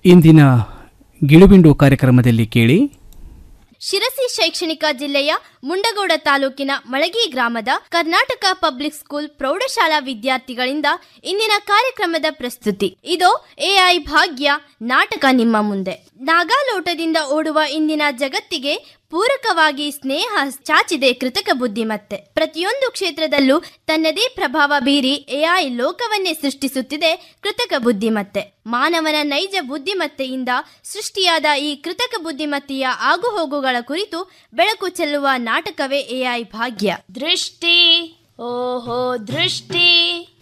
ಇಂದಿನ ಗಿಳುಬಿಂಡು ಕಾರ್ಯಕ್ರಮದಲ್ಲಿ ಕೇಳಿ ಶಿರಸಿ ಶೈಕ್ಷಣಿಕ ಜಿಲ್ಲೆಯ ಮುಂಡಗೋಡ ತಾಲೂಕಿನ ಮಳಗಿ ಗ್ರಾಮದ ಕರ್ನಾಟಕ ಪಬ್ಲಿಕ್ ಸ್ಕೂಲ್ ಪ್ರೌಢಶಾಲಾ ವಿದ್ಯಾರ್ಥಿಗಳಿಂದ ಇಂದಿನ ಕಾರ್ಯಕ್ರಮದ ಪ್ರಸ್ತುತಿ ಇದು ಎಐ ಭಾಗ್ಯ ನಾಟಕ ನಿಮ್ಮ ಮುಂದೆ ನಾಗಾಲೋಟದಿಂದ ಓಡುವ ಇಂದಿನ ಜಗತ್ತಿಗೆ ಪೂರಕವಾಗಿ ಸ್ನೇಹ ಚಾಚಿದೆ ಕೃತಕ ಬುದ್ಧಿಮತ್ತೆ ಪ್ರತಿಯೊಂದು ಕ್ಷೇತ್ರದಲ್ಲೂ ತನ್ನದೇ ಪ್ರಭಾವ ಬೀರಿ ಎಐ ಲೋಕವನ್ನೇ ಸೃಷ್ಟಿಸುತ್ತಿದೆ ಕೃತಕ ಬುದ್ಧಿಮತ್ತೆ ಮಾನವನ ನೈಜ ಬುದ್ಧಿಮತ್ತೆಯಿಂದ ಸೃಷ್ಟಿಯಾದ ಈ ಕೃತಕ ಬುದ್ಧಿಮತ್ತೆಯ ಆಗುಹೋಗುಗಳ ಕುರಿತು ಬೆಳಕು ಚೆಲ್ಲುವ ನಾಟಕವೇ ಎಐ ಭಾಗ್ಯ ದೃಷ್ಟಿ ಓಹೋ ದೃಷ್ಟಿ